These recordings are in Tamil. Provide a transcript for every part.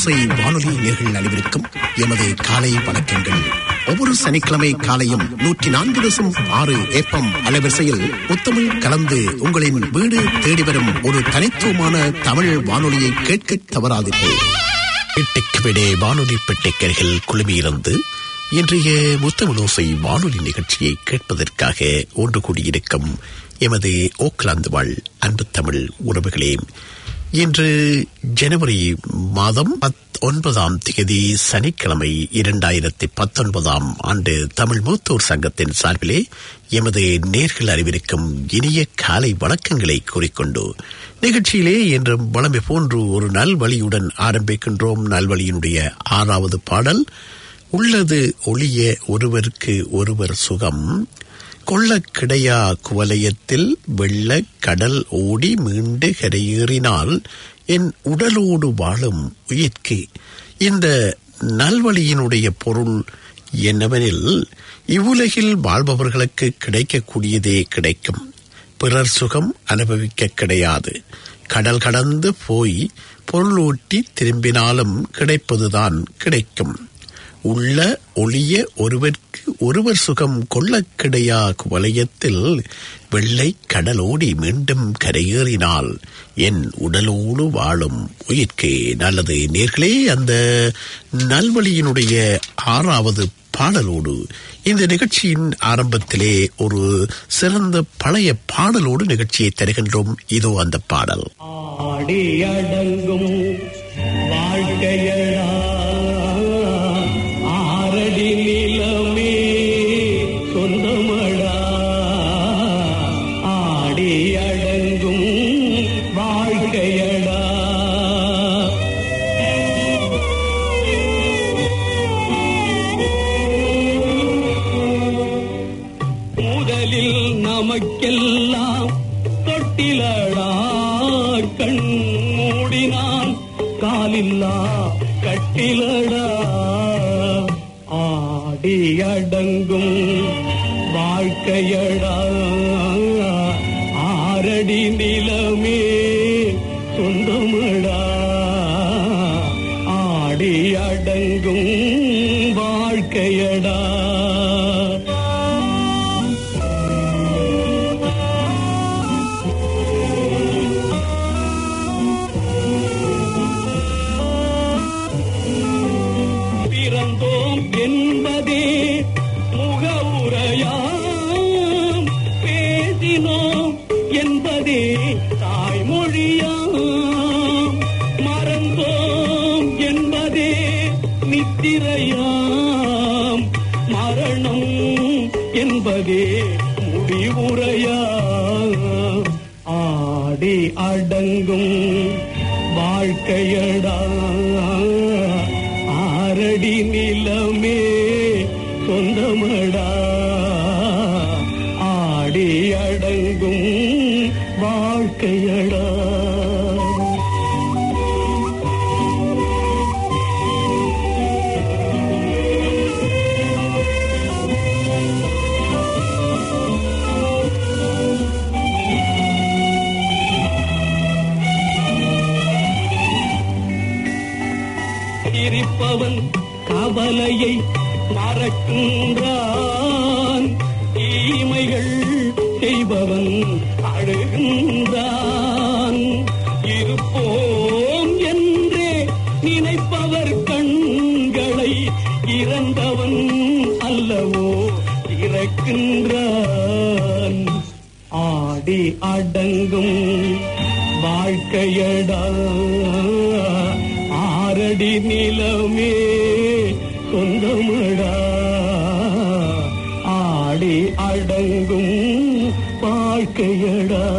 ஓசை வானொலி நேர்கள் அனைவருக்கும் எமது காலை வணக்கங்கள் ஒவ்வொரு சனிக்கிழமை காலையும் நூற்றி நான்கு தசம் ஆறு ஏப்பம் அலைவரிசையில் முத்தமிழ் கலந்து உங்களின் வீடு தேடி வரும் ஒரு தனித்துவமான தமிழ் வானொலியை கேட்க தவறாதீர்கள் பெட்டைக்கு விடே வானொலி பெட்டைக்கர்கள் குழுமியிருந்து இன்றைய முத்தமிழோசை வானொலி நிகழ்ச்சியை கேட்பதற்காக ஒன்று கூடியிருக்கும் எமது ஓக்லாந்து வாழ் அன்பு தமிழ் உறவுகளே இன்று ஜனவரி மாதம் ஒன்பதாம் தேதி சனிக்கிழமை இரண்டாயிரத்தி பத்தொன்பதாம் ஆண்டு தமிழ் மூத்தோர் சங்கத்தின் சார்பிலே எமது நேர்கள் அறிவிருக்கும் இனிய காலை வணக்கங்களை கூறிக்கொண்டு நிகழ்ச்சியிலே இன்று வளமை போன்று ஒரு நல்வழியுடன் ஆரம்பிக்கின்றோம் நல்வழியினுடைய ஆறாவது பாடல் உள்ளது ஒளிய ஒருவருக்கு ஒருவர் சுகம் கொள்ள கிடையா குவலயத்தில் வெள்ள கடல் ஓடி மீண்டு கரையேறினால் என் உடலோடு வாழும் உயிர்க்கு இந்த நல்வழியினுடைய பொருள் என்னவெனில் இவ்வுலகில் வாழ்பவர்களுக்கு கிடைக்கக்கூடியதே கிடைக்கும் பிறர் சுகம் அனுபவிக்க கிடையாது கடல் கடந்து போய் பொருளூட்டி திரும்பினாலும் கிடைப்பதுதான் கிடைக்கும் உள்ள ஒளிய ஒருவருக்கு ஒருவர் சுகம் கொள்ள கிடையா வலயத்தில் வெள்ளை கடலோடி மீண்டும் கரையேறினால் என் உடலோடு வாழும் உயிர்க்கு நல்லது நேர்களே அந்த நல்வழியினுடைய ஆறாவது பாடலோடு இந்த நிகழ்ச்சியின் ஆரம்பத்திலே ஒரு சிறந்த பழைய பாடலோடு நிகழ்ச்சியை தருகின்றோம் இதோ அந்த பாடல் ஆடி அடங்கும் வாழ்க்கையடா ஆரடி நிலமே சொந்தமடா ஆடி அடங்கும் வாழ்க்கையடா முதலில் நமக்கெல்லாம் தொட்டிலடா கண் மூடினான் காலில்லா கட்டிலடா ஆடி அடங்கும் வாழ்க்கையடா ஆரடி நிலமே சொந்தமடா ஆடி அடங்கும் வாழ்க்கையடா பிறந்தோம் என்பதே முகவுரையாம் பேசினோம் என்பதே தாய்மொழியாம் மறந்தோம் என்பதே நித்திரையாம் மரணம் என்பதே முடிவுரையாம் ஆடி அடங்கும் வாழ்க்கையடா ஆரடி நிலமே சொந்தமடா ஆடி அடங்கும் வாழ்க்கையடா சிரிப்பவன் கவலையை மறக்கின்றான் தீமைகள் செய்பவன் அழுகின்றான் இருப்போம் என்றே நினைப்பவர் கண்களை இறந்தவன் அல்லவோ இறக்கின்றான் ஆடி அடங்கும் வாழ்க்கையடா ஆரடி நிலமே சொந்தமடா ஆடி அடங்கும் வாழ்க்கையடா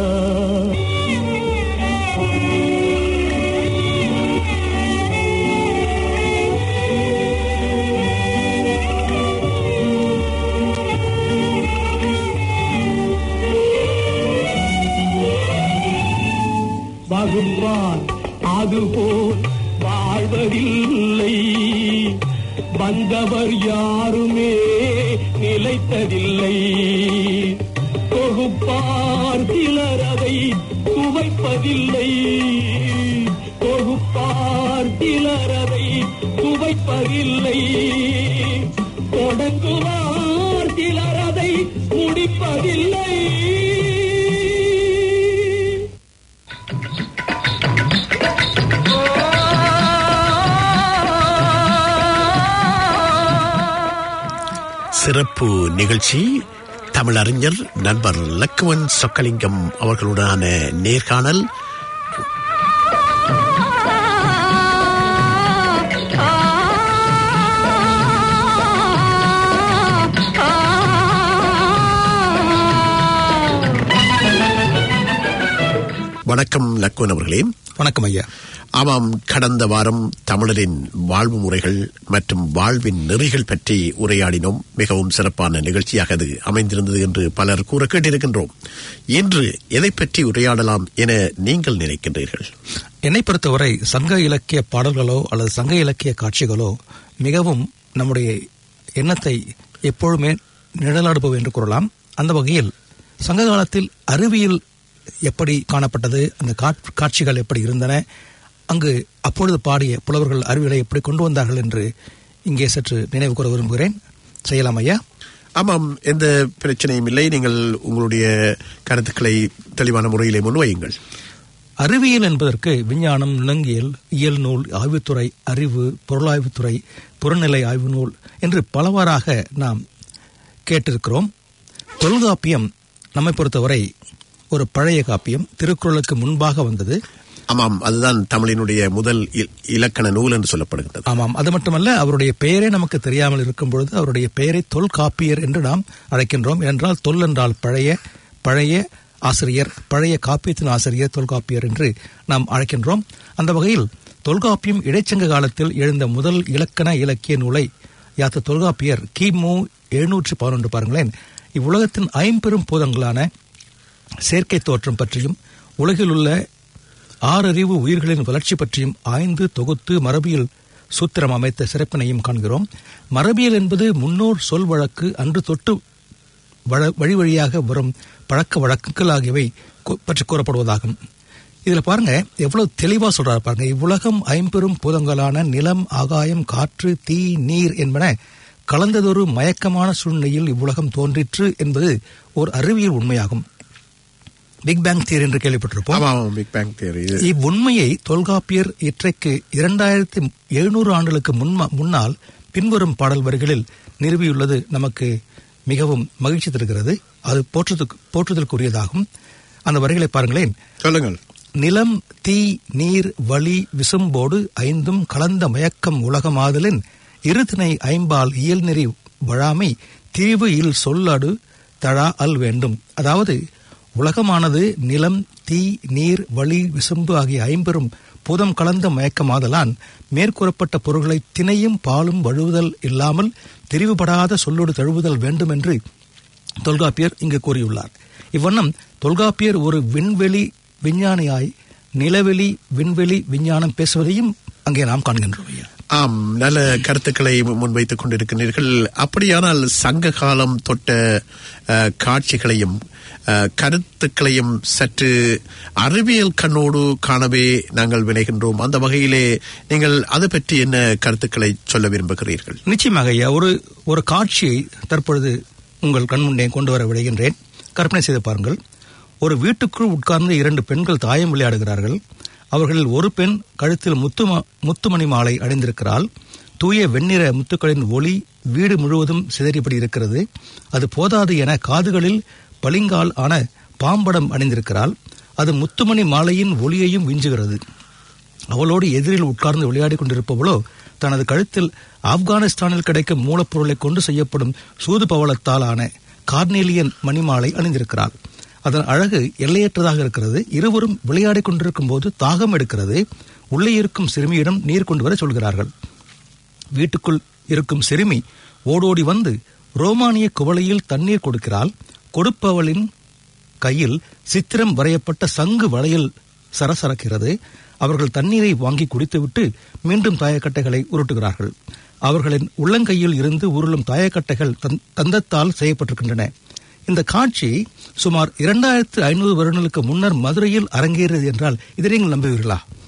வகுப்பான் அதுபோல் வாழ்வதில்லை வந்தவர் யாருமே நிலைத்ததில்லை தொகுப்பார் சிலர் அதை சுவைப்பதில்லை தொகுப்பார் முடிப்பார் சிலரதை சுவைப்பதில்லை தொடங்குவார் சிலரதை முடிப்பதில்லை சிறப்பு நிகழ்ச்சி தமிழறிஞர் நண்பர் லக்குவன் சொக்கலிங்கம் அவர்களுடனான நேர்காணல் வணக்கம் லக்குவன் அவர்களே வணக்கம் ஐயா ஆமாம் கடந்த வாரம் தமிழரின் வாழ்வு முறைகள் மற்றும் வாழ்வின் நெறிகள் பற்றி உரையாடினோம் மிகவும் சிறப்பான நிகழ்ச்சியாக அது அமைந்திருந்தது என்று பலர் கூற கேட்டிருக்கின்றோம் இன்று எதை பற்றி உரையாடலாம் என நீங்கள் நினைக்கின்றீர்கள் என்னை பொறுத்தவரை சங்க இலக்கிய பாடல்களோ அல்லது சங்க இலக்கிய காட்சிகளோ மிகவும் நம்முடைய எண்ணத்தை எப்பொழுதுமே நிழலாடுபவை என்று கூறலாம் அந்த வகையில் சங்க காலத்தில் அறிவியல் எப்படி காணப்பட்டது அந்த காட்- காட்சிகள் எப்படி இருந்தன அங்கு அப்பொழுது பாடிய புலவர்கள் அறிவியலை எப்படி கொண்டு வந்தார்கள் என்று இங்கே சற்று நினைவு கூற விரும்புகிறேன் செய்யலாம் ஐயா ஆமாம் எந்த பிரச்சனையும் இல்லை நீங்கள் உங்களுடைய கருத்துக்களை தெளிவான முறையிலே முன்வையுங்கள் அறிவியல் என்பதற்கு விஞ்ஞானம் விலங்கியல் இயல் நூல் ஆய்வுத்துறை அறிவு பொருளாய்வுத்துறை புறநிலை ஆய்வு நூல் என்று பலவாறாக நாம் கேட்டிருக்கிறோம் தொல்காப்பியம் நம்மை பொறுத்தவரை ஒரு பழைய காப்பியம் திருக்குறளுக்கு முன்பாக வந்தது ஆமாம் அதுதான் தமிழினுடைய முதல் இ- இலக்கண நூல் என்று சொல்லப்படுகின்றது ஆமாம் அது மட்டுமல்ல அவருடைய பெயரே நமக்கு தெரியாமல் இருக்கும் பொழுது அவருடைய பெயரை தொல்காப்பியர் என்று நாம் அழைக்கின்றோம் என்றால் தொல் என்றால் பழைய பழைய ஆசிரியர் பழைய காப்பியத்தின் ஆசிரியர் தொல்காப்பியர் என்று நாம் அழைக்கின்றோம் அந்த வகையில் தொல்காப்பியம் இடைச்சங்க காலத்தில் எழுந்த முதல் இலக்கண இலக்கிய நூலை யாத்த தொல்காப்பியர் கிமு எழுநூற்று பதினொன்று பாருங்களேன் இவ்வுலகத்தின் ஐம்பெரும் பூதங்களான செயற்கை தோற்றம் பற்றியும் உலகில் உள்ள ஆறறிவு உயிர்களின் வளர்ச்சி பற்றியும் ஆய்ந்து தொகுத்து மரபியல் சூத்திரம் அமைத்த சிறப்பினையும் காண்கிறோம் மரபியல் என்பது முன்னோர் சொல் வழக்கு அன்று தொட்டு வழ- வழி வழியாக வரும் பழக்க வழக்குகள் ஆகியவை கு- பற்றி கூறப்படுவதாகும் இதுல பாருங்க எவ்வளவு தெளிவா சொல்றாரு பாருங்க இவ்வுலகம் ஐம்பெரும் பூதங்களான நிலம் ஆகாயம் காற்று தீ நீர் என்பன கலந்ததொரு மயக்கமான சூழ்நிலையில் இவ்வுலகம் தோன்றிற்று என்பது ஒரு அறிவியல் உண்மையாகும் பிக் பேங் தியரி என்று கேள்விப்பட்டிருப்போம் ஆமாம் பிக் பேங் தியரி இவ்வுண்மையை தொல்காப்பியர் இற்றைக்கு இரண்டாயிரத்தி எழுநூறு ஆண்டுகளுக்கு முன்ம- முன்னால் பின்வரும் பாடல் வரிகளில் நிறுவியுள்ளது நமக்கு மிகவும் மகிழ்ச்சி தருகிறது அது போற்றுதற்கு போற்றுதலுக்குரியதாகும் அந்த வரிகளை பாருங்களேன் சொல்லுங்கள் நிலம் தீ நீர் வளி விசும்போடு ஐந்தும் கலந்த மயக்கம் உலகமாதலின் இருதினை ஐம்பால் இயல்நெறி வழாமை தீவு இல் சொல்லடு தழா அல் வேண்டும் அதாவது உலகமானது நிலம் தீ நீர் வளி விசும்பு ஆகிய ஐம்பெரும் பூதம் கலந்த மயக்கமாதலான் மேற்கூறப்பட்ட பொருள்களை திணையும் பாலும் வழுவுதல் இல்லாமல் திரிவுபடாத சொல்லொடு தழுவுதல் வேண்டும் என்று தொல்காப்பியர் இங்கு கூறியுள்ளார் இவ்வண்ணம் தொல்காப்பியர் ஒரு விண்வெளி விஞ்ஞானியாய் நிலவெளி விண்வெளி விஞ்ஞானம் பேசுவதையும் அங்கே நாம் காண்கின்றோம் ஐயா ஆம் நல்ல கருத்துக்களை முன்வைத்துக் கொண்டிருக்கிறீர்கள் அப்படியானால் சங்க காலம் தொட்ட அஹ், காட்சிகளையும் அஹ், கருத்துக்களையும் சற்று அறிவியல் கண்ணோடு காணவே நாங்கள் வினைகின்றோம் அந்த வகையிலே நீங்கள் அது பற்றி என்ன கருத்துக்களை சொல்ல விரும்புகிறீர்கள் நிச்சயமாக ஐயா ஒரு ஒரு காட்சியை தற்பொழுது உங்கள் கண்முன்னே கொண்டு வர விடுகின்றேன் கற்பனை செய்து பாருங்கள் ஒரு வீட்டுக்குள் உட்கார்ந்து இரண்டு பெண்கள் தாயம் விளையாடுகிறார்கள் அவர்களில் ஒரு பெண் கழுத்தில் முத்து முத்துமணி மாலை அணிந்திருக்கிறாள் தூய வெண்ணிற முத்துக்களின் ஒளி வீடு முழுவதும் சிதறிப்படி இருக்கிறது அது போதாது என காதுகளில் பளிங்கால் ஆன பாம்படம் அணிந்திருக்கிறாள் அது முத்துமணி மாலையின் ஒளியையும் விஞ்சுகிறது அவளோடு எதிரில் உட்கார்ந்து விளையாடிக் கொண்டிருப்பவளோ தனது கழுத்தில் ஆப்கானிஸ்தானில் கிடைக்கும் மூலப்பொருளை கொண்டு செய்யப்படும் சூது பவளத்தால் ஆன கார்னேலியன் மணிமாலை அணிந்திருக்கிறாள் அதன் அழகு எல்லையற்றதாக இருக்கிறது இருவரும் விளையாடிக் கொண்டிருக்கும் போது தாகம் எடுக்கிறது உள்ளே இருக்கும் சிறுமியிடம் நீர் கொண்டு வர சொல்கிறார்கள் வீட்டுக்குள் இருக்கும் சிறுமி ஓடோடி வந்து ரோமானிய குவளையில் தண்ணீர் கொடுக்கிறாள் கொடுப்பவளின் கையில் சித்திரம் வரையப்பட்ட சங்கு வளையல் சரசரக்கிறது அவர்கள் தண்ணீரை வாங்கி குடித்துவிட்டு மீண்டும் தாயக்கட்டைகளை உருட்டுகிறார்கள் அவர்களின் உள்ளங்கையில் இருந்து உருளும் தாயக்கட்டைகள் தந்- தந்தத்தால் செய்யப்பட்டிருக்கின்றன இந்த காட்சி சுமார் இரண்டாயிரத்து ஐநூறு வருடங்களுக்கு முன்னர் மதுரையில் அரங்கேறியது என்றால் இதை நீங்கள் நம்புவீர்களா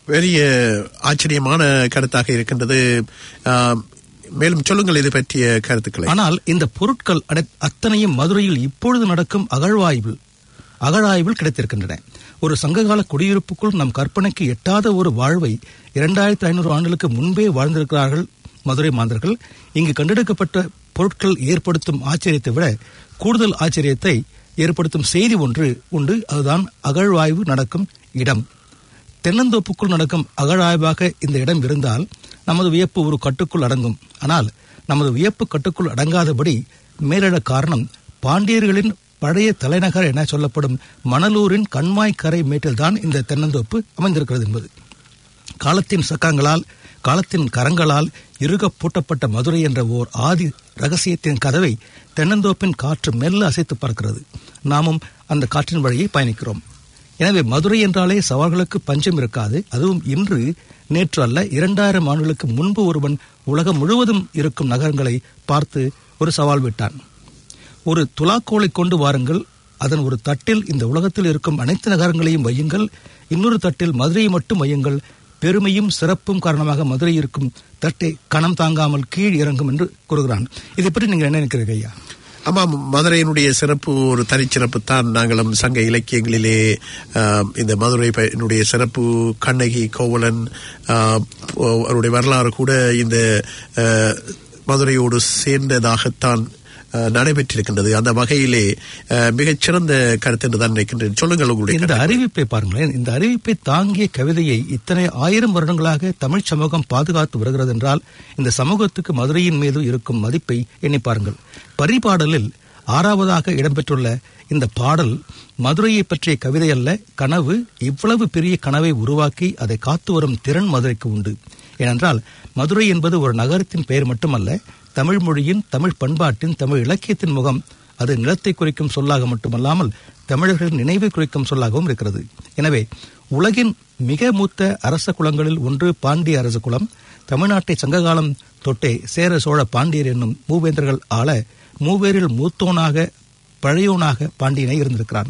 பெரிய ஆச்சரியமான கருத்தாக இருக்கின்றது ஆம், மேலும் சொல்லுங்கள் இது பற்றிய கருத்துக்களை ஆனால் இந்த பொருட்கள் அட- அத்தனையும் மதுரையில் இப்பொழுது நடக்கும் அகழ்வாய்வில் அகழாய்வில் கிடைத்திருக்கின்றன ஒரு சங்ககால குடியிருப்புக்குள் நம் கற்பனைக்கு எட்டாத ஒரு வாழ்வை இரண்டாயிரத்தி ஐநூறு ஆண்டுகளுக்கு முன்பே வாழ்ந்திருக்கிறார்கள் மதுரை மாந்தர்கள் இங்கு கண்டெடுக்கப்பட்ட பொருட்கள் ஏற்படுத்தும் ஆச்சரியத்தை விட கூடுதல் ஆச்சரியத்தை ஏற்படுத்தும் செய்தி ஒன்று உண்டு அதுதான் அகழ்வாய்வு நடக்கும் இடம் தென்னந்தோப்புக்குள் நடக்கும் அகழாய்வாக இந்த இடம் இருந்தால் நமது வியப்பு ஒரு கட்டுக்குள் அடங்கும் ஆனால் நமது வியப்பு கட்டுக்குள் அடங்காதபடி மேலிட காரணம் பாண்டியர்களின் பழைய தலைநகர் என சொல்லப்படும் மணலூரின் கண்மாய் கரை மேட்டில்தான் இந்த தென்னந்தோப்பு அமைந்திருக்கிறது என்பது காலத்தின் சக்கங்களால் காலத்தின் கரங்களால் இறுக பூட்டப்பட்ட மதுரை என்ற ஓர் ஆதி ரகசியத்தின் கதவை தென்னந்தோப்பின் காற்று மெல்ல அசைத்து பார்க்கிறது நாமும் அந்த காற்றின் வழியே பயணிக்கிறோம் எனவே மதுரை என்றாலே சவால்களுக்கு பஞ்சம் இருக்காது அதுவும் இன்று நேற்று அல்ல இரண்டாயிரம் ஆண்டுகளுக்கு முன்பு ஒருவன் உலகம் முழுவதும் இருக்கும் நகரங்களை பார்த்து ஒரு சவால் விட்டான் ஒரு துலாக்கோலை கொண்டு வாருங்கள் அதன் ஒரு தட்டில் இந்த உலகத்தில் இருக்கும் அனைத்து நகரங்களையும் வையுங்கள் இன்னொரு தட்டில் மதுரையை மட்டும் வையுங்கள் பெருமையும் சிறப்பும் காரணமாக மதுரை இருக்கும் தட்டை கணம் தாங்காமல் கீழ் இறங்கும் என்று கூறுகிறான் இதை பற்றி நீங்கள் என்ன நினைக்கிறீங்க ஐயா ஆமாம் மதுரையினுடைய சிறப்பு ஒரு தனிச்சிறப்பு தான் நாங்களும் சங்க இலக்கியங்களிலே ஆம், இந்த மதுரையினுடைய சிறப்பு கண்ணகி கோவலன் ஆம், அவருடைய வரலாறு கூட இந்த ஆ, மதுரையோடு சேர்ந்ததாகத்தான் ஆ, நடைபெற்றிருக்கின்றது அந்த வகையிலே ஆ, மிகச்சிறந்த கருத்து என்று தான் நினைக்கின்றேன் சொல்லுங்கள் உங்களுடைய இந்த கருத்து. அறிவிப்பை பாருங்களேன் இந்த அறிவிப்பை தாங்கிய கவிதையை இத்தனை ஆயிரம் வருடங்களாக தமிழ் சமூகம் பாதுகாத்து வருகிறது என்றால் இந்த சமூகத்துக்கு மதுரையின் மீது இருக்கும் மதிப்பை எண்ணி பாருங்கள் பரிபாடலில் ஆறாவதாக இடம்பெற்றுள்ள இந்த பாடல் மதுரையை பற்றிய கவிதை அல்ல கனவு இவ்வளவு பெரிய கனவை உருவாக்கி அதை காத்து வரும் திறன் மதுரைக்கு உண்டு ஏனென்றால் மதுரை என்பது ஒரு நகரத்தின் பெயர் மட்டுமல்ல தமிழ் மொழியின் தமிழ் பண்பாட்டின் தமிழ் இலக்கியத்தின் முகம் அது நிலத்தை குறிக்கும் சொல்லாக மட்டுமல்லாமல் தமிழர்களின் நினைவை குறிக்கும் சொல்லாகவும் இருக்கிறது எனவே உலகின் மிக மூத்த அரச குலங்களில் ஒன்று பாண்டிய அரச குலம் தமிழ்நாட்டை சங்ககாலம் தொட்டே சேர சோழ பாண்டியர் என்னும் மூவேந்தர்கள் ஆள மூவேரில் மூத்தோனாக பழையோனாக பாண்டியனை இருந்திருக்கிறான்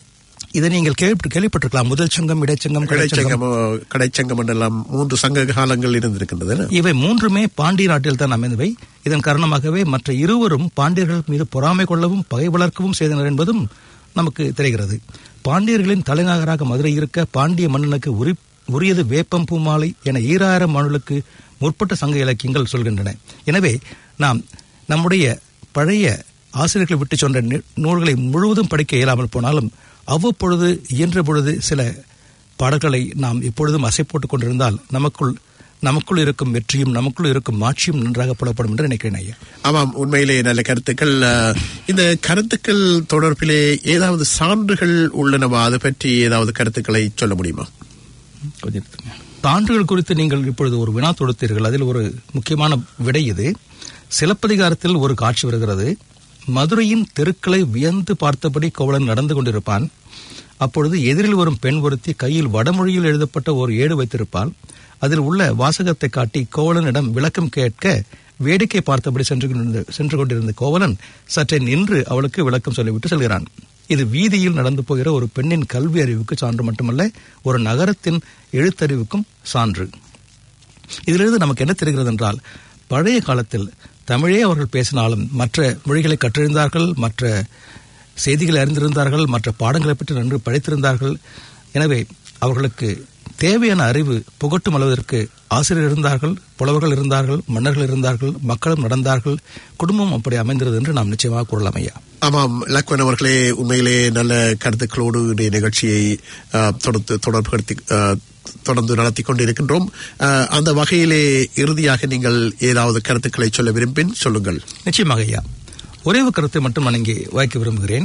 இதை நீங்கள் கேள்வி கேள்விப்பட்டிருக்கலாம் முதல் சங்கம் இடைச்சங்கம் கடைச்சங்கம் கடைச்சங்கம் கடைச்சங்கம் என்றெல்லாம் மூன்று சங்க காலங்கள் இருந்திருக்கின்றது இவை மூன்றுமே பாண்டிய நாட்டில் தான் அமைந்தவை இதன் காரணமாகவே மற்ற இருவரும் பாண்டியர்கள் மீது பொறாமை கொள்ளவும் பகை வளர்க்கவும் செய்தனர் என்பதும் நமக்கு தெரிகிறது பாண்டியர்களின் தலைநகராக மதுரை இருக்க பாண்டிய மன்னனுக்கு உரி உரியது வேப்பம் பூமாலை என ஈராயிரம் ஆண்டுகளுக்கு முற்பட்ட சங்க இலக்கியங்கள் சொல்கின்றன எனவே நாம் நம்முடைய பழைய ஆசிரியர்கள் விட்டு சொன்ன நி- நூல்களை முழுவதும் படிக்க இயலாமல் போனாலும் அவ்வப்பொழுது இயன்ற பொழுது சில பாடல்களை நாம் எப்பொழுதும் அசை போட்டுக் கொண்டிருந்தால் நமக்குள் நமக்குள் இருக்கும் வெற்றியும் நமக்குள் இருக்கும் மாட்சியும் நன்றாக புலப்படும் என்று நினைக்கிறேன் ஐயா ஆமாம் உண்மையிலே நல்ல கருத்துக்கள் அஹ், இந்த கருத்துக்கள் தொடர்பிலே ஏதாவது சான்றுகள் உள்ளனவா அது பற்றி ஏதாவது கருத்துக்களை சொல்ல முடியுமா கொஞ்சம் நிறுத்துங்க. சான்றுகள் குறித்து நீங்கள் இப்பொழுது ஒரு வினா தொடுத்தீர்கள் அதில் ஒரு முக்கியமான விடை இது சிலப்பதிகாரத்தில் ஒரு காட்சி வருகிறது மதுரையின் தெருக்களை வியந்து பார்த்தபடி கோவலன் நடந்து கொண்டிருப்பான் அப்பொழுது எதிரில் வரும் பெண் ஒருத்தி கையில் வடமொழியில் எழுதப்பட்ட ஒரு ஏடு வைத்திருப்பாள் அதில் உள்ள வாசகத்தை காட்டி கோவலனிடம் விளக்கம் கேட்க வேடிக்கை பார்த்தபடி சென்று கொண்டிருந்த சென்று கொண்டிருந்த கோவலன் சற்றே நின்று அவளுக்கு விளக்கம் சொல்லிவிட்டு செல்கிறான் இது வீதியில் நடந்து போகிற ஒரு பெண்ணின் கல்வி அறிவுக்கு சான்று மட்டுமல்ல ஒரு நகரத்தின் எழுத்தறிவுக்கும் சான்று இதிலிருந்து நமக்கு என்ன தெரிகிறது என்றால் பழைய காலத்தில் தமிழே அவர்கள் பேசினாலும் மற்ற மொழிகளை கற்றறிந்தார்கள் மற்ற செய்திகளை அறிந்திருந்தார்கள் மற்ற பாடங்களை பற்றி நன்கு படித்திருந்தார்கள் எனவே அவர்களுக்கு தேவையான அறிவு புகட்டும் அளவிற்கு ஆசிரியர் இருந்தார்கள் புலவர்கள் இருந்தார்கள் மன்னர்கள் இருந்தார்கள் மக்களும் நடந்தார்கள் குடும்பம் அப்படி அமைந்திருந்தது என்று நாம் நிச்சயமாக கூறலாம் ஐயா ஆமாம் லக்வன் அவர்களே உண்மையிலே நல்ல கருத்துக்களோடு இந்த நிகழ்ச்சியை அஹ், தொடர்ந்து தொடர்புபடுத்தி அஹ், தொடர்ந்து நடத்தி கொண்டிருக்கின்றோம் அஹ், அந்த வகையிலே இறுதியாக நீங்கள் ஏதாவது கருத்துக்களை சொல்ல விரும்பின் சொல்லுங்கள் நிச்சயமாக ஐயா ஒரே ஒரு கருத்தை மட்டும் நான் இங்கே வாய்க்க விரும்புகிறேன்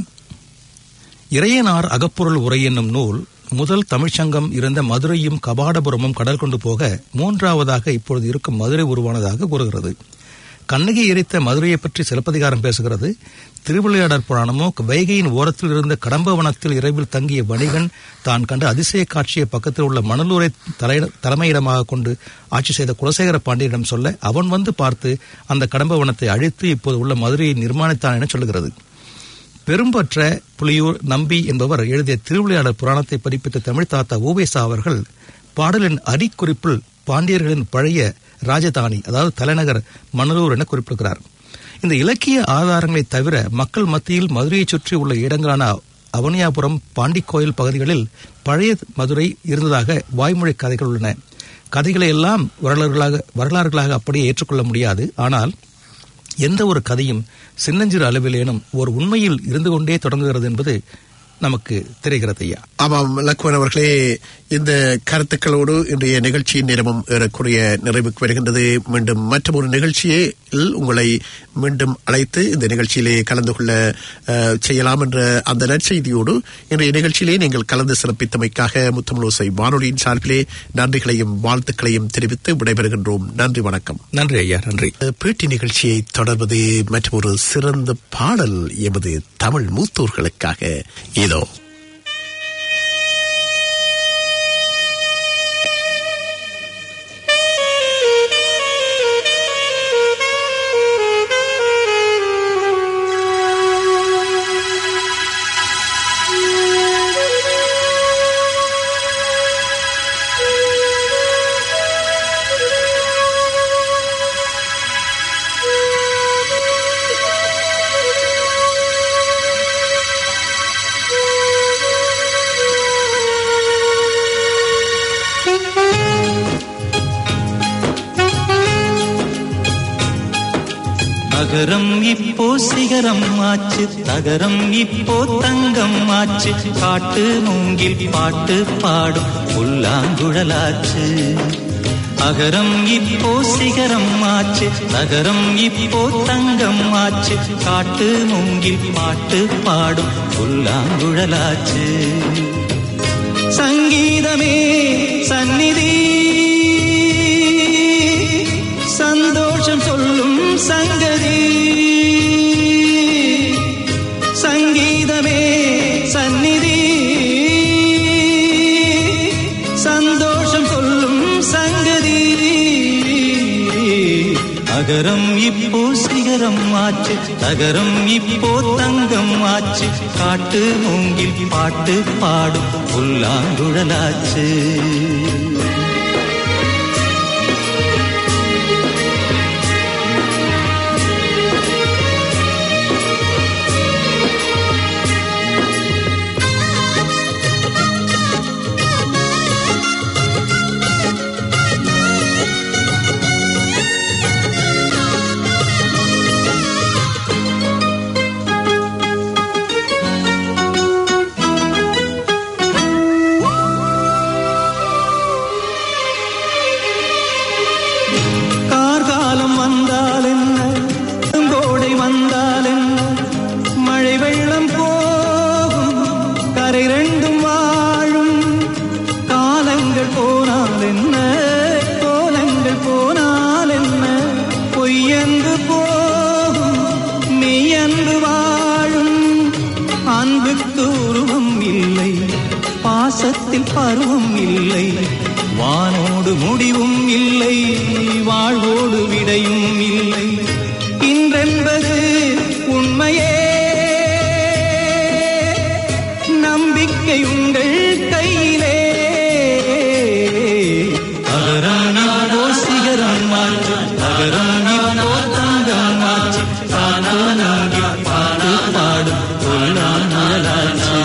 இறையனார் அகப்பொருள் உரை என்னும் நூல் முதல் தமிழ்ச்சங்கம் இருந்த மதுரையும் கபாடபுரமும் கடல் கொண்டு போக மூன்றாவதாக இப்பொழுது இருக்கும் மதுரை உருவானதாக கூறுகிறது கண்ணகி எரித்த மதுரையை பற்றி சிலப்பதிகாரம் பேசுகிறது திருவிளையாடற் புராணமோ வைகையின் ஓரத்தில் இருந்த கடம்பவனத்தில் இரவில் தங்கிய வணிகன் தான் கண்ட அதிசய காட்சியை பக்கத்தில் உள்ள மணலூரை தலை தலைமையிடமாக கொண்டு ஆட்சி செய்த குலசேகர பாண்டியனிடம் சொல்ல அவன் வந்து பார்த்து அந்த கடம்பவனத்தை அழித்து இப்போது உள்ள மதுரையை நிர்மாணித்தான் என சொல்லுகிறது பெரும்பற்ற புலியூர் நம்பி என்பவர் எழுதிய திருவிளையாடல் புராணத்தை பதிப்பித்த தமிழ் தாத்தா ஊவேசா அவர்கள் பாடலின் அடிக்குறிப்பில் பாண்டியர்களின் பழைய ராஜதானி அதாவது தலைநகர் மணலூர் என குறிப்பிடுகிறார் இந்த இலக்கிய ஆதாரங்களை தவிர மக்கள் மத்தியில் மதுரையைச் சுற்றி உள்ள இடங்களான அவனியாபுரம் பாண்டிக்கோயில் பகுதிகளில் பழைய மதுரை இருந்ததாக வாய்மொழி கதைகள் உள்ளன கதைகளை எல்லாம் வரலாறுகளாக வரலாறுகளாக அப்படியே ஏற்றுக்கொள்ள முடியாது ஆனால் எந்த ஒரு கதையும் சின்னஞ்சிறு அளவிலேனும் ஒரு உண்மையில் இருந்து கொண்டே தொடங்குகிறது என்பது நமக்கு தெரிகிறது ஐயா ஆமாம் லக்குவன் அவர்களே இந்த கருத்துக்களோடு இன்றைய நிகழ்ச்சியின் நேரமும் ஏறக்குறைய நிறைவுக்கு வருகின்றது மீண்டும் மற்றொரு நிகழ்ச்சியில் உங்களை மீண்டும் அழைத்து இந்த நிகழ்ச்சியிலே கலந்து கொள்ள அஹ், செய்யலாம் என்ற அந்த நற்செய்தியோடு இன்றைய நிகழ்ச்சியிலே நீங்கள் கலந்து சிறப்பித்தமைக்காக முத்தமிழோசை வானொலியின் சார்பிலே நன்றிகளையும் வாழ்த்துக்களையும் தெரிவித்து விடைபெறுகின்றோம் நன்றி வணக்கம் நன்றி ஐயா நன்றி பேட்டி நிகழ்ச்சியை தொடர்வது மற்றொரு சிறந்த பாடல் எமது தமிழ் மூத்தோர்களுக்காக இதோ அகரம் இப்போ சிகரம் ஆச்சு தகரம் இப்போ தங்கம் ஆச்சு காட்டு மூங்கில் பாட்டு பாடும் புல்லாங்குழலாச்சு அகரம் இப்போ சிகரம் ஆச்சு தகரம் இப்போ தங்கம் ஆச்சு காட்டு மூங்கில் பாட்டு பாடும் புல்லாங்குழலாச்சு சங்கீதமே சந்நிதி சந்தோஷம் சொல்லும் சங்கதி சங்கீதமே சந்நிதி சந்தோஷம் சொல்லும் சங்கதி அகரம் இப்போ சிகரம் ஆச்சு தகரம் இப்போ தங்கம் ஆச்சு காட்டு மூங்கில் பாட்டு பாடும் புல்லாங்குழலாச்சு கார்காலம் வந்தால் என்ன கோடை வந்தால் என்ன மழை வெள்ளம் போகும் கரை ரெண்டும் வாழும் காலங்கள் போனால் என்ன கோலங்கள் போனால் என்ன பொய்யன்று போகும் மெய்யன்று வாழும் அன்புக்கு உருவம் இல்லை பாசத்தில் பருவம் இல்லை வானோடு முடிவும் இல்லை வாழ்வோடு விடையும் இல்லை இன்றென்பது உண்மையே நம்பிக்கை உங்கள் கையிலே அகரம் இப்போ சிகரம் மாற்று அகரம் இப்போ தங்கம் மாற்று காட்டு நாங்கில் பாட்டு பாடும் கொல்லான் முழலாச்சு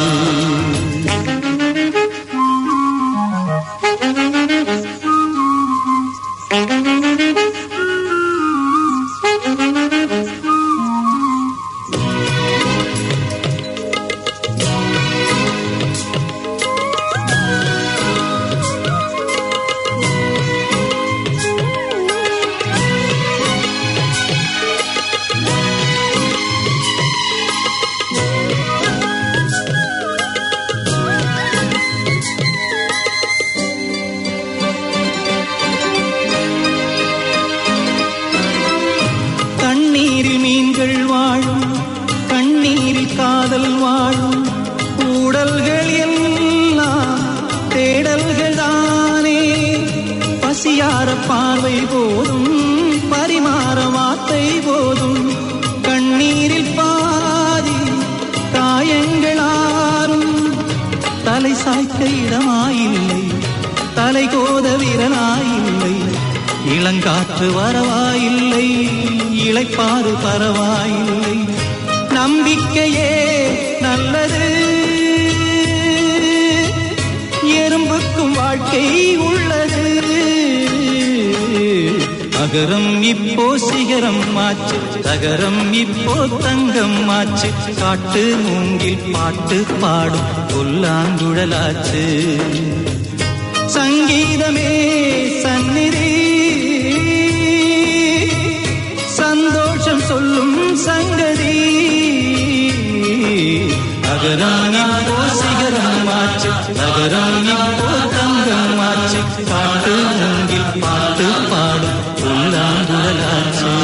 கண்ணீரில் மீன்கள் வாழும் கண்ணீரில் காதல் வாழும் ஊடல்கள் எல்லாம் தேடல்கள் தானே பசியார பார்வை போதும் பரிமாற வார்த்தை போதும் கண்ணீரில் பாதி காயங்களாரும் தலை சாய்க்க இடமாயில்லை தலை கோத விரலாயில்லை இளங்காற்று வரவாயில்லை இளைப்பாறு பரவாயில்லை நம்பிக்கையே நல்லது எறும்புக்கும் வாழ்க்கை உள்ளது அகரம் இப்போ சிகரம் ஆச்சு தகரம் இப்போ தங்கம் ஆச்சு காட்டு மூங்கில் பாட்டு பாடும் புல்லாங்குழலாச்சு சங்கீதமே சந்நிதி சந்தோஷம் சொல்லும் சங்கதி அகரம் இப்போ சிகரம் ஆச்சு நகரம் இப்போ தங்கம் ஆச்சு பாட்டு மூங்கில் பாட்டு பாடும் புல்லாங்குழலாச்சு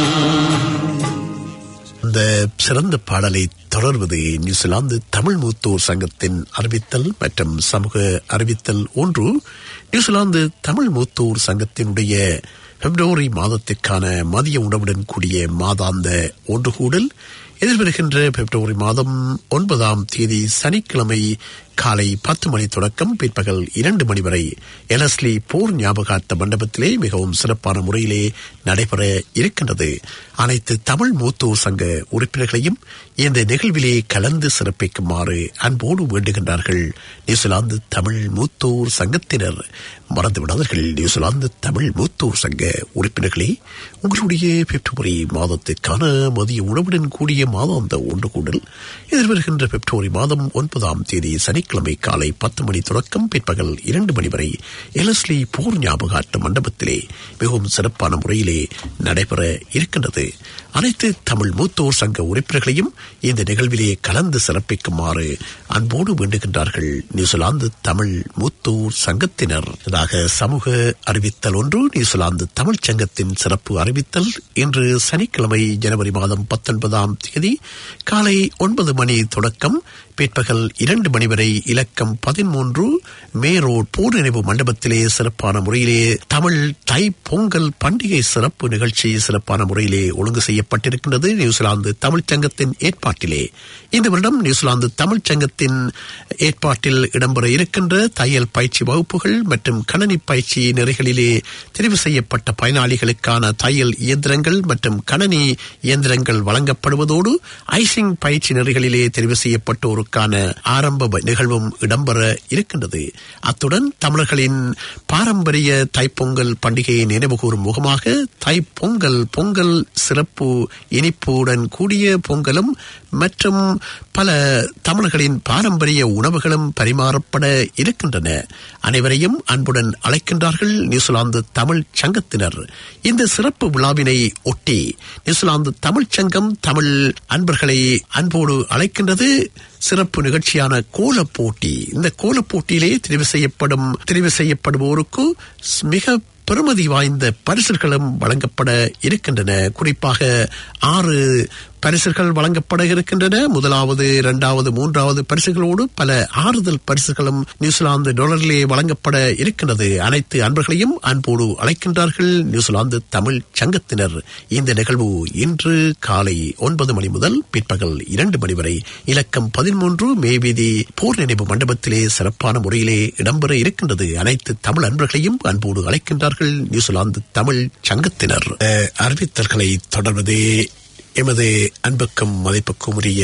இந்த சிறந்த பாடலை தொடர்வது நியூசிலாந்து தமிழ் மூத்தோர் சங்கத்தின் அறிவித்தல் மற்றும் சமூக அறிவித்தல் ஒன்று நியூசிலாந்து தமிழ் மூத்தோர் சங்கத்தினுடைய பிப்ரவரி மாதத்திற்கான மதிய உணவுடன் கூடிய மாதாந்த ஒன்று கூடல் எதிர்வருகின்ற பிப்ரவரி மாதம் ஒன்பதாம் தேதி சனிக்கிழமை காலை பத்து மணி தொடக்கம் பிற்பகல் இரண்டு மணி வரை எலஸ்லி போர் ஞாபகார்த்த மண்டபத்திலே மிகவும் சிறப்பான முறையிலே நடைபெற இருக்கின்றது அனைத்து தமிழ் மூத்தோர் சங்க உறுப்பினர்களையும் இந்த நிகழ்விலே கலந்து சிறப்பிக்குமாறு அன்போடு வேண்டுகின்றார்கள் நியூசிலாந்து தமிழ் மூத்தோர் சங்கத்தினர் மறந்துவிடாதீர்கள் நியூசிலாந்து தமிழ் மூத்தோர் சங்க உறுப்பினர்களே உங்களுடைய பிப்ரவரி மாதத்திற்கான மதிய உணவுடன் கூடிய மாதாந்த ஒன்று கூடல் எதிர்வருகின்ற பிப்ரவரி மாதம் ஒன்பதாம் தேதி சனிக்கிழமை காலை பத்து மணி தொடக்கம் பிற்பகல் இரண்டு மணி வரை எலஸ்லி போர் ஞாபகார்த்த மண்டபத்திலே மிகவும் சிறப்பான முறையிலே நடைபெற இருக்கின்றது அனைத்து தமிழ் மூத்தோர் சங்க உறுப்பினர்களையும் இந்த நிகழ்விலே கலந்து சிறப்பிக்குமாறு அன்போடு வேண்டுகின்றார்கள் நியூசிலாந்து தமிழ் மூத்தோர் சங்கத்தினர் இதாக சமூக அறிவித்தல் ஒன்று நியூசிலாந்து தமிழ்ச் சங்கத்தின் சிறப்பு அறிவித்தல் இன்று சனிக்கிழமை ஜனவரி மாதம் பத்தொன்பதாம் தேதி காலை ஒன்பது மணி தொடக்கம் பிற்பகல் இரண்டு மணி வரை இலக்கம் பதிமூன்று மே ரோட் போர் நினைவு மண்டபத்திலே சிறப்பான முறையிலே தமிழ் தை பொங்கல் பண்டிகை சிறப்பு நிகழ்ச்சி சிறப்பான முறையிலே ஒழுங்கு செய்யப்பட்டிருக்கின்றது நியூசிலாந்து தமிழ்ச் சங்கத்தின் ஏற்பாட்டிலே இந்த வருடம் நியூசிலாந்து தமிழ்ச் சங்கத்தின் ஏற்பாட்டில் இடம்பெற இருக்கின்ற தையல் பயிற்சி வகுப்புகள் மற்றும் கணனி பயிற்சி நெறிகளிலே தெரிவு செய்யப்பட்ட பயனாளிகளுக்கான தையல் இயந்திரங்கள் மற்றும் கணனி இயந்திரங்கள் வழங்கப்படுவதோடு ஐசிங் பயிற்சி நெறிகளிலே தெரிவு செய்யப்பட்டோருக்கான ஆரம்ப ப- நிகழ்வும் இடம்பெற இருக்கின்றது அத்துடன் தமிழர்களின் பாரம்பரிய தைப்பொங்கல் பண்டிகையை நினைவுகூரும் முகமாக தைப்பொங்கல் பொங்கல் சிறப்பு இனிப்புடன் கூடிய பொங்கலும் மற்றும் பல தமிழர்களின் பாரம்பரிய உணவுகளும் பரிமாறப்பட இருக்கின்றன அனைவரையும் அன்புடன் அழைக்கின்றார்கள் நியூசிலாந்து தமிழ் சங்கத்தினர் இந்த சிறப்பு விழாவினை ஒட்டி நியூசிலாந்து தமிழ்ச் சங்கம் தமிழ் அன்பர்களை அன்போடு அழைக்கின்றது சிறப்பு நிகழ்ச்சியான கோலப் போட்டி இந்த கோலப் போட்டியிலே தெரிவு செய்யப்படும் தெரிவு செய்யப்படுவோருக்கு ஸ்- மிக பெருமதி வாய்ந்த பரிசுகளும் வழங்கப்பட இருக்கின்றன குறிப்பாக ஆறு பரிசுகள் வழங்கப்பட இருக்கின்றன முதலாவது இரண்டாவது மூன்றாவது பரிசுகளோடு பல ஆறுதல் பரிசுகளும் நியூசிலாந்து டாலரிலே வழங்கப்பட இருக்கின்றது அனைத்து அன்பர்களையும் அன்போடு அழைக்கின்றார்கள் நியூசிலாந்து தமிழ் சங்கத்தினர் இந்த நிகழ்வு இன்று காலை ஒன்பது மணி முதல் பிற்பகல் இரண்டு மணி வரை இலக்கம் பதிமூன்று மேவீதி போர் நினைவு மண்டபத்திலே சிறப்பான முறையிலே இடம்பெற இருக்கின்றது அனைத்து தமிழ் அன்பர்களையும் அன்போடு அழைக்கின்றார்கள் நியூசிலாந்து தமிழ் சங்கத்தினர் அஹ், அறிவித்தல்களை தொடர்வது எமது அன்புக்கும் மதிப்புக்கும் உரிய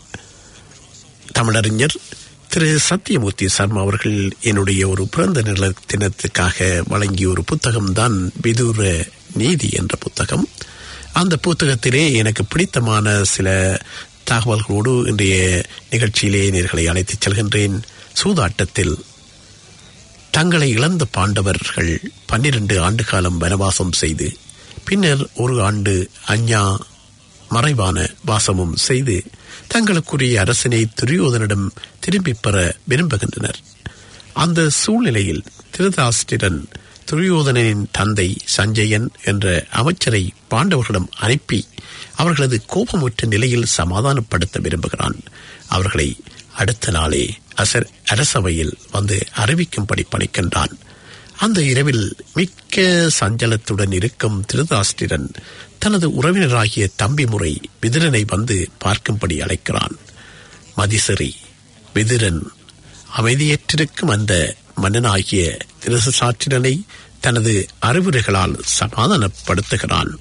தமிழறிஞர் திரு சத்தியமூர்த்தி சர்மா அவர்கள் என்னுடைய ஒரு பிறந்த நில தினத்துக்காக வழங்கிய ஒரு புத்தகம்தான் விதூர நீதி என்ற புத்தகம் அந்த புத்தகத்திலே எனக்கு பிடித்தமான சில தகவல்களோடு இன்றைய நிகழ்ச்சியிலே நேர்களை அழைத்துச் செல்கின்றேன் சூதாட்டத்தில் தங்களை இழந்த பாண்டவர்கள் பன்னிரண்டு ஆண்டு காலம் வனவாசம் செய்து பின்னர் ஒரு ஆண்டு அஞ்ஞா மறைவான வாசமும் செய்து தங்களுக்குரிய அரசனை துரியோதனிடம் திரும்பிப் பெற விரும்புகின்றனர் அந்த சூழ்நிலையில் திருதாஷ்டிரன் துரியோதனனின் தந்தை சஞ்சயன் என்ற அமைச்சரை பாண்டவர்களிடம் அனுப்பி அவர்களது கோபமுற்ற நிலையில் சமாதானப்படுத்த விரும்புகிறான் அவர்களை அடுத்த நாளே அசர் அரசவையில் வந்து அறிவிக்கும்படி பணிக்கின்றான் அந்த இரவில் மிக்க சஞ்சலத்துடன் இருக்கும் திருதாஷ்டிரன் தனது உறவினராகிய தம்பி முறை விதிரனை வந்து பார்க்கும்படி அழைக்கிறான் மதிசரி விதிரன் அமைதியற்றிருக்கும் அந்த மன்னனாகிய திருசாற்றினனை தனது அறிவுரைகளால் சமாதானப்படுத்துகிறான்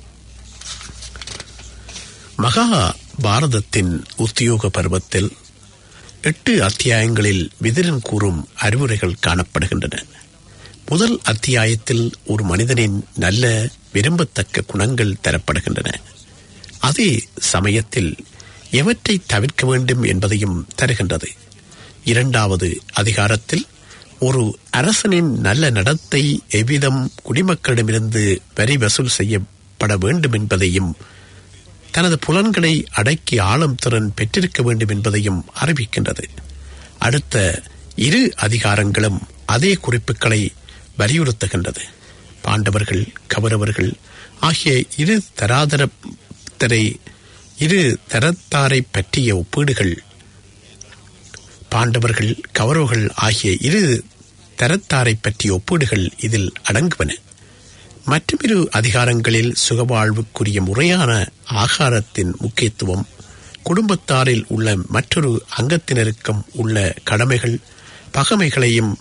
மகா பாரதத்தின் உத்தியோக பருவத்தில் எட்டு அத்தியாயங்களில் விதிரன் கூறும் அறிவுரைகள் காணப்படுகின்றன முதல் அத்தியாயத்தில் ஒரு மனிதனின் நல்ல விரும்பத்தக்க குணங்கள் தரப்படுகின்றன அதே சமயத்தில் எவற்றை தவிர்க்க வேண்டும் என்பதையும் தருகின்றது இரண்டாவது அதிகாரத்தில் ஒரு அரசனின் நல்ல நடத்தை எவ்விதம் குடிமக்களிடமிருந்து வரி வசூல் செய்யப்பட வேண்டும் என்பதையும் தனது புலன்களை அடக்கி ஆளும் திறன் பெற்றிருக்க வேண்டும் என்பதையும் அறிவிக்கின்றது அடுத்த இரு அதிகாரங்களும் அதே குறிப்புகளை வலியுறுத்துகின்றது பாண்டவர்கள் கௌரவர்கள் ஆகிய இரு தராதரத்தரை இரு தரத்தாரை பற்றிய ஒப்பீடுகள் பாண்டவர்கள் கௌரவர்கள் ஆகிய இரு தரத்தாரை பற்றிய ஒப்பீடுகள் இதில் அடங்குவன மற்றொரு அதிகாரங்களில் சுகவாழ்வுக்குரிய முறையான ஆகாரத்தின் முக்கியத்துவம் குடும்பத்தாரில் உள்ள மற்றொரு அங்கத்தினருக்கும் உள்ள கடமைகள் பகமைகளையும்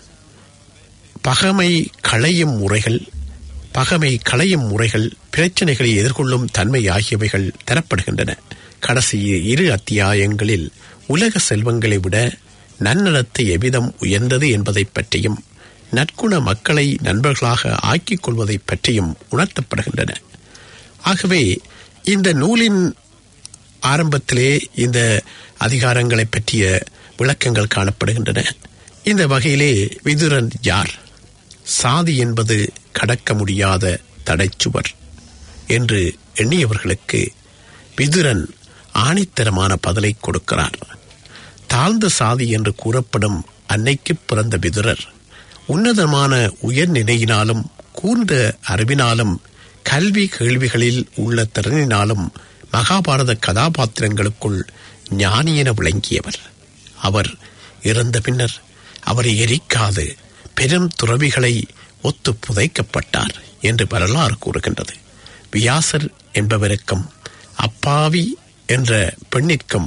பகமை களையும் முறைகள் பகமை களையும் முறைகள் பிரச்சனைகளை எதிர்கொள்ளும் தன்மை ஆகியவைகள் தரப்படுகின்றன கடைசி இரு அத்தியாயங்களில் உலக செல்வங்களை விட நன்னடத்தை எவ்விதம் உயர்ந்தது என்பதை பற்றியும் நற்குண மக்களை நண்பர்களாக ஆக்கிக் கொள்வதை பற்றியும் உணர்த்தப்படுகின்றன ஆகவே இந்த நூலின் ஆரம்பத்திலே இந்த அதிகாரங்களை பற்றிய விளக்கங்கள் காணப்படுகின்றன இந்த வகையிலே விதுரன் யார் சாதி என்பது கடக்க முடியாத தடைச்சுவர் என்று எண்ணியவர்களுக்கு விதுரன் ஆணித்தரமான பதிலை கொடுக்கிறார் தாழ்ந்த சாதி என்று கூறப்படும் அன்னைக்கு பிறந்த விதுரர் உன்னதமான உயர்நிலையினாலும் கூர்ந்த அறிவினாலும் கல்வி கேள்விகளில் உள்ள திறனினாலும் மகாபாரத கதாபாத்திரங்களுக்குள் ஞானியென விளங்கியவர் அவர் இறந்த பின்னர் அவரை எரிக்காது பெரும் துறவிகளை ஒத்து புதைக்கப்பட்டார் என்று வரலாறு கூறுகின்றது வியாசர் என்பவருக்கும் அப்பாவி என்ற பெண்ணிற்கும்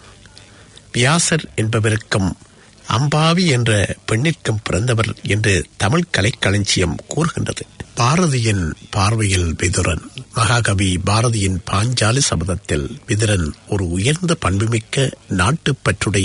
வியாசர் என்பவருக்கும் அம்பாவி என்ற பெண்ணிற்கும் பிறந்தவர் என்று தமிழ் கலைக்களஞ்சியம் கூறுகின்றது பாரதியின் பார்வையில் விதுரன் மகாகவி பாரதியின் பாஞ்சாலி சபதத்தில் விதுரன் ஒரு உயர்ந்த பண்புமிக்க நாட்டுப்பற்றுடைய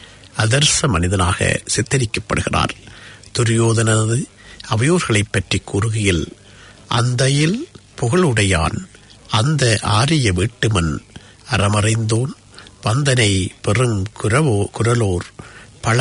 அதர்ச மனிதனாக சித்தரிக்கப்படுகிறார் துரியோதனது அவையோர்களைப் பற்றி கூறுகையில் அந்தையில் புகழுடையான் அந்த ஆரிய வீட்டுமன் அறமறைந்தோன் வந்தனை பெருங் குரவோ குரலோர் பல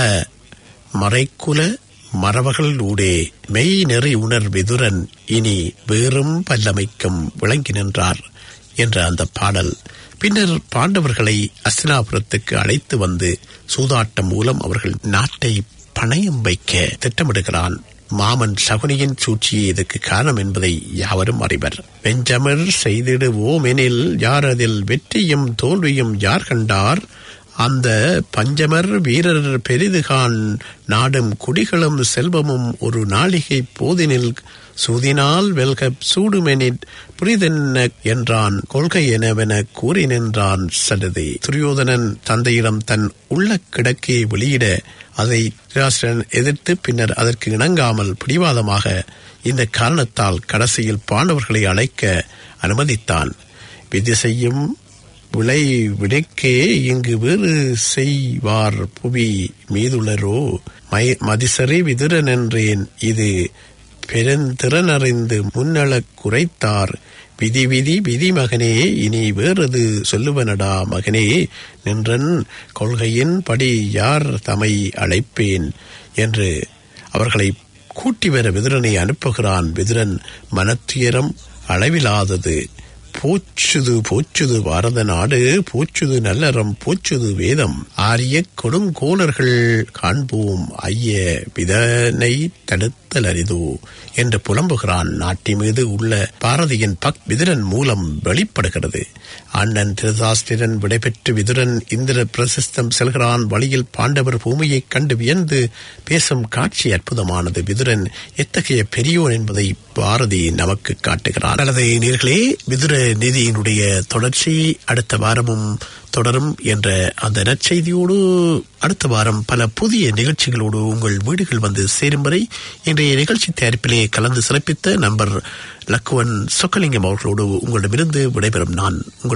மறைக்குல மரபர்கள் ஊடே மெய் நெறி உணர் விதுரன் இனி வேறும் பல்லமைக்கும் விளங்கி நின்றார் என்ற அந்த பாடல் பின்னர் பாண்டவர்களை அஸ்தினாபுரத்துக்கு அழைத்து வந்து சூதாட்டம் மூலம் அவர்கள் நாட்டை பணயம் வைக்க திட்டமிடுகிறான் மாமன் சகுனியின் சூழ்ச்சியே இதற்கு காரணம் என்பதை யாவரும் அறிவர் வெஞ்சமர் செய்திடுவோம் எனில் யார் அதில் வெற்றியும் தோல்வியும் யார் கண்டார் அந்த பஞ்சமர் வீரர் பெரிதுகான் நாடும் குடிகளும் செல்வமும் ஒரு நாளிகை போதினில் சூதினால் வெல்க சூடுமெனிட் புரிதென்ன என்றான் கொள்கை எனவென கூறி நின்றான் சடுதி துரியோதனன் தந்தையிடம் தன் உள்ள கிடக்கையை வெளியிட அதை திருராஷ்டிரன் எதிர்த்து பின்னர் அதற்கு இணங்காமல் பிடிவாதமாக இந்த காரணத்தால் கடைசியில் பாண்டவர்களை அழைக்க அனுமதித்தான் விதி செய்யும் விளை விடைக்கே இங்கு வேறு செய்வார் புவி மீதுளரோ மை மதிசரி விதுரன் என்றேன் இது பெருந்திறனறிந்து முன்னளக் குறைத்தார் விதி விதி விதி மகனே இனி வேறது சொல்லுவனடா மகனே நின்றன் கொள்கையின் படி யார் தமை அழைப்பேன் என்று அவர்களை கூட்டி வர விதுரனை அனுப்புகிறான் விதுரன் மனத்துயரம் அளவிலாதது போச்சுது போச்சுது பாரத நாடு போச்சுது நல்லறம் போச்சுது வேதம் ஆரிய கொடுங்கோலர்கள் காண்போம் ஐய விதனை தடுத்தல் அரிதோ என்று புலம்புகிறான் நாட்டி மீது உள்ள பாரதியின் பக் விதுரன் மூலம் வெளிப்படுகிறது அண்ணன் திருதாஸ்திரன் விடைபெற்று விதுரன் இந்திர பிரசிஸ்தம் செல்கிறான் வழியில் பாண்டவர் பூமியைக் கண்டு வியந்து பேசும் காட்சி அற்புதமானது விதுரன் எத்தகைய பெரியோன் என்பதை பாரதி நமக்கு காட்டுகிறார் அல்லது நீர்களே விதுர நிதியினுடைய தொடர்ச்சி அடுத்த வாரமும் தொடரும் என்ற அந்த நற்செய்தியோடு அடுத்த வாரம் பல புதிய நிகழ்ச்சிகளோடு உங்கள் வீடுகள் வந்து சேரும் வரை இன்றைய நிகழ்ச்சி தயாரிப்பிலே கலந்து சிறப்பித்த நண்பர் லக்குவன் சொக்கலிங்கம் அவர்களோடு உங்களிடமிருந்து விடைபெறும் நான் உங்கள்